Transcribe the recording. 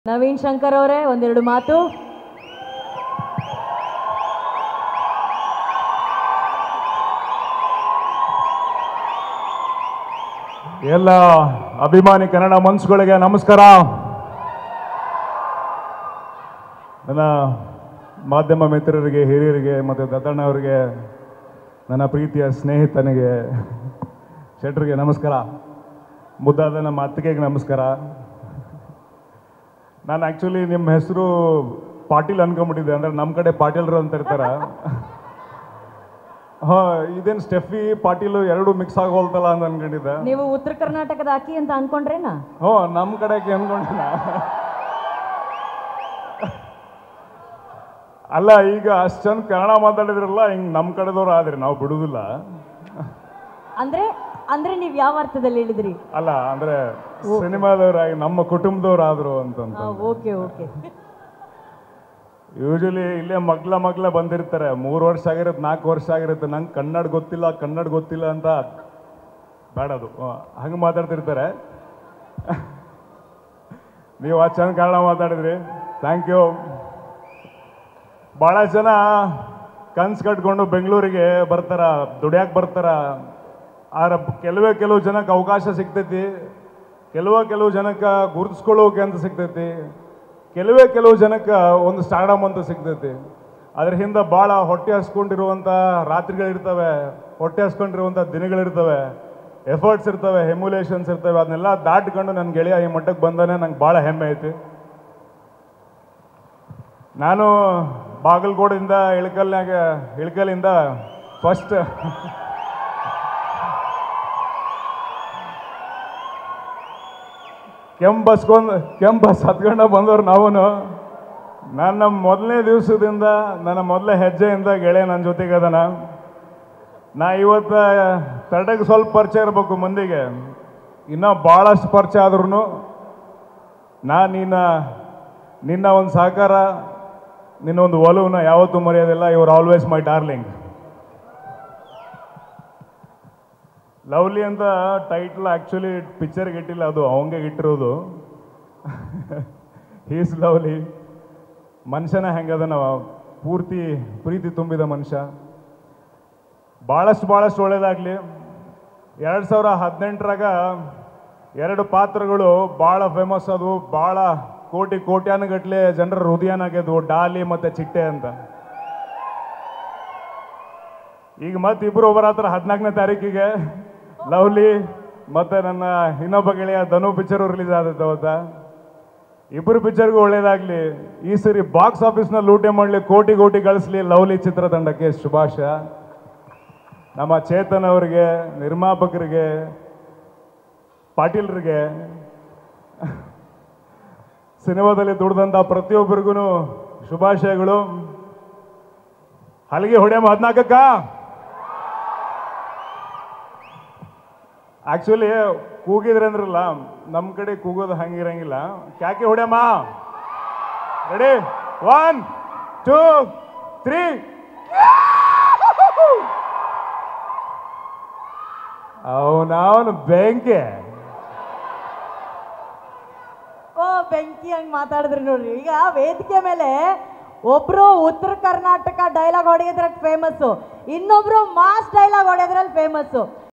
ನವೀನ್ ಶಂಕರ್ ಅವರೇ ಒಂದೆರಡು ಮಾತು ಎಲ್ಲ ಅಭಿಮಾನಿ ಕನ್ನಡ ಮನ್ಸುಗಳಿಗೆ ನಮಸ್ಕಾರ ನನ್ನ ಮಾಧ್ಯಮ ಮಿತ್ರರಿಗೆ ಹಿರಿಯರಿಗೆ ಮತ್ತು ದತ್ತಣ್ಣ ಅವರಿಗೆ ನನ್ನ ಪ್ರೀತಿಯ ಸ್ನೇಹಿತನಿಗೆ ಶೆಟ್ರಿಗೆ ನಮಸ್ಕಾರ ಮುದ್ದಾದ ನಮ್ಮ ಅತ್ತಿಗೆಗೆ ನಮಸ್ಕಾರ ನಾನು ಆ್ಯಕ್ಚುಲಿ ನಿಮ್ಮ ಹೆಸರು ಪಾಟೀಲ್ ಅನ್ಕೊಂಬಿಟ್ಟಿದ್ದೆ ಅಂದರೆ ನಮ್ಮ ಕಡೆ ಪಾಟೀಲ್ರು ಅಂತ ಇರ್ತಾರ ಹಾಂ ಇದೇನು ಸ್ಟೆಫಿ ಪಾಟೀಲು ಎರಡು ಮಿಕ್ಸ್ ಆಗೋಲ್ತಲ್ಲ ಅಂತ ಅನ್ಕೊಂಡಿದ್ದೆ ನೀವು ಉತ್ತರ ಕರ್ನಾಟಕದ ಅಕ್ಕಿ ಅಂತ ಅನ್ಕೊಂಡ್ರೇನಾ ಹ್ಞೂ ನಮ್ಮ ಕಡೆಗೆ ಅನ್ಕೊಂಡಿನ ಅಲ್ಲ ಈಗ ಅಷ್ಟು ಚಂದ ಕನ್ನಡ ಮಾತಾಡಿದ್ರಲ್ಲ ಹಿಂಗೆ ನಮ್ಮ ಕಡೆದವ್ರು ಆದ್ರಿ ನಾವು ಬಿಡುದಿಲ್ಲ ಅಂದ್ರೆ ಅಂದ್ರೆ ನೀವು ಯಾವ ಅರ್ಥದಲ್ಲಿ ಹೇಳಿದ್ರಿ ಅಲ್ಲ ಅಂದ್ರೆ ಸಿನಿಮಾದವ್ರಾಗಿ ನಮ್ಮ ಕುಟುಂಬದವ್ರು ಆದ್ರು ಅಂತಂತ ಓಕೆ ಓಕೆ ಯೂಶಲಿ ಇಲ್ಲೇ ಮಗ್ಲ ಮಗ್ಲ ಬಂದಿರ್ತಾರೆ ಮೂರು ವರ್ಷ ಆಗಿರುತ್ತೆ ನಾಲ್ಕು ವರ್ಷ ಆಗಿರುತ್ತೆ ನಂಗೆ ಕನ್ನಡ ಗೊತ್ತಿಲ್ಲ ಕನ್ನಡ ಗೊತ್ತಿಲ್ಲ ಅಂತ ಬೇಡದು ಹಂಗೆ ಮಾತಾಡ್ತಿರ್ತಾರೆ ನೀವು ಆ ಚಂದ ಕನ್ನಡ ಮಾತಾಡಿದ್ರಿ ಥ್ಯಾಂಕ್ ಯು ಭಾಳ ಜನ ಕನ್ಸು ಕಟ್ಕೊಂಡು ಬೆಂಗಳೂರಿಗೆ ಬರ್ತಾರ ದುಡಿಯಾಕೆ ಬರ್ತಾರ ಆರ ಕೆಲವೇ ಕೆಲವು ಜನಕ್ಕೆ ಅವಕಾಶ ಸಿಗ್ತೈತಿ ಕೆಲವೇ ಕೆಲವು ಜನಕ್ಕೆ ಗುರುತಿಸ್ಕೊಳ್ಳೋಕೆ ಅಂತ ಸಿಗ್ತೈತಿ ಕೆಲವೇ ಕೆಲವು ಜನಕ್ಕೆ ಒಂದು ಸ್ಟಾರ್ಡಮ್ ಅಂತ ಸಿಗ್ತೈತಿ ಅದ್ರ ಹಿಂದೆ ಭಾಳ ಹೊಟ್ಟೆ ಹಸ್ಕೊಂಡಿರುವಂಥ ರಾತ್ರಿಗಳಿರ್ತವೆ ಹೊಟ್ಟೆ ಹಸ್ಕೊಂಡಿರುವಂಥ ದಿನಗಳಿರ್ತವೆ ಎಫರ್ಟ್ಸ್ ಇರ್ತವೆ ಹೆಮ್ಯುಲೇಷನ್ಸ್ ಇರ್ತವೆ ಅದನ್ನೆಲ್ಲ ದಾಟ್ಕೊಂಡು ನನ್ನ ಗೆಳೆಯ ಈ ಮಟ್ಟಕ್ಕೆ ಬಂದಾನೆ ನಂಗೆ ಭಾಳ ಹೆಮ್ಮೆ ಐತಿ ನಾನು ಬಾಗಲಕೋಟೆಯಿಂದ ಇಳಕಲ್ನಾಗ ಇಳಕಲ್ಲಿಂದ ಫಸ್ಟ್ ಕೆಂಪು ಬಸ್ಕೊಂಡು ಕೆಂಪು ಬಸ್ ಹತ್ಕೊಂಡು ಬಂದವ್ರು ನಾವು ನನ್ನ ಮೊದಲನೇ ದಿವಸದಿಂದ ನನ್ನ ಮೊದಲನೇ ಹೆಜ್ಜೆಯಿಂದ ಗೆಳೆಯ ನನ್ನ ಜೊತೆಗೆ ಅದನ ನಾ ಇವತ್ತು ತಡೆಗೆ ಸ್ವಲ್ಪ ಪರಿಚಯ ಇರಬೇಕು ಮಂದಿಗೆ ಇನ್ನೂ ಭಾಳಷ್ಟು ಪರಿಚಯ ಆದ್ರೂ ನಾ ನಿನ್ನ ನಿನ್ನ ಒಂದು ಸಹಕಾರ ನಿನ್ನ ಒಂದು ಒಲವನ್ನ ಯಾವತ್ತೂ ಮರೆಯೋದಿಲ್ಲ ಇವ್ರು ಆಲ್ವೇಸ್ ಮೈ ಡಾರ್ಲಿಂಗ್ ಲವ್ಲಿ ಅಂತ ಟೈಟ್ಲ್ ಆ್ಯಕ್ಚುಲಿ ಪಿಕ್ಚರ್ಗೆ ಇಟ್ಟಿಲ್ಲ ಅದು ಅವಂಗೆ ಇಟ್ಟಿರೋದು ಹೀಸ್ ಲವ್ಲಿ ಮನುಷ್ಯನ ಹೆಂಗದನ ಪೂರ್ತಿ ಪ್ರೀತಿ ತುಂಬಿದ ಮನುಷ್ಯ ಭಾಳಷ್ಟು ಭಾಳಷ್ಟು ಒಳ್ಳೇದಾಗಲಿ ಎರಡು ಸಾವಿರ ಹದಿನೆಂಟರಾಗ ಎರಡು ಪಾತ್ರಗಳು ಭಾಳ ಫೇಮಸ್ ಅದು ಭಾಳ ಕೋಟಿ ಕೋಟ್ಯಾನುಗಟ್ಲೆ ಜನರ ಹೃದಯನಾಗ್ಯದು ಡಾಲಿ ಮತ್ತು ಚಿಟ್ಟೆ ಅಂತ ಈಗ ಮತ್ತೆ ಇಬ್ಬರು ಬರತ್ರ ಹದಿನಾಲ್ಕನೇ ತಾರೀಕಿಗೆ ಲವ್ಲಿ ಮತ್ತು ನನ್ನ ಇನ್ನೊಬ್ಬ ಗೆಳೆಯ ಧನು ಪಿಕ್ಚರು ರಿಲೀಸ್ ಆದೈತೆ ಅವತ್ತ ಇಬ್ಬರು ಪಿಕ್ಚರ್ಗೂ ಒಳ್ಳೇದಾಗಲಿ ಈ ಸರಿ ಬಾಕ್ಸ್ ಆಫೀಸ್ನ ಲೂಟೆ ಮಾಡಲಿ ಕೋಟಿ ಕೋಟಿ ಗಳಿಸ್ಲಿ ಲವ್ಲಿ ಚಿತ್ರತಂಡಕ್ಕೆ ಶುಭಾಶಯ ನಮ್ಮ ಚೇತನ್ ಅವರಿಗೆ ನಿರ್ಮಾಪಕರಿಗೆ ಪಾಟೀಲ್ರಿಗೆ ಸಿನಿಮಾದಲ್ಲಿ ದುಡ್ದಂಥ ಪ್ರತಿಯೊಬ್ಬರಿಗೂ ಶುಭಾಶಯಗಳು ಹಲಿಗೆ ಹೊಡೆಯಮ್ಮ ಹದಿನಾಲ್ಕಕ್ಕ ಆಕ್ಚುಲಿ ಕೂಗಿದ್ರೆ ಅಂದ್ರಲ್ಲ ನಮ್ಮ ಕಡೆ ಕೂಗೋದು ಹಂಗಿರಂಗಿಲ್ಲ ಕ್ಯಾಕೆ ಹೊಡೆಯಮ್ಮ ರೆಡಿ ಒನ್ ಟೂ ತ್ರೀ ಅವನವನು ಬೆಂಕಿ ಓ ಬೆಂಕಿ ಹಂಗ್ ಮಾತಾಡಿದ್ರಿ ನೋಡ್ರಿ ಈಗ ವೇದಿಕೆ ಮೇಲೆ ಒಬ್ರು ಉತ್ತರ ಕರ್ನಾಟಕ ಡೈಲಾಗ್ ಹೊಡೆಯೋದ್ರಲ್ಲಿ ಫೇಮಸ್ಸು ಇನ್ನೊಬ್ರು ಮಾಸ್ ಡೈಲಾಗ್ ಹೊಡೆಯೋದ್ರಲ್ಲಿ ಫೇಮಸ್ಸು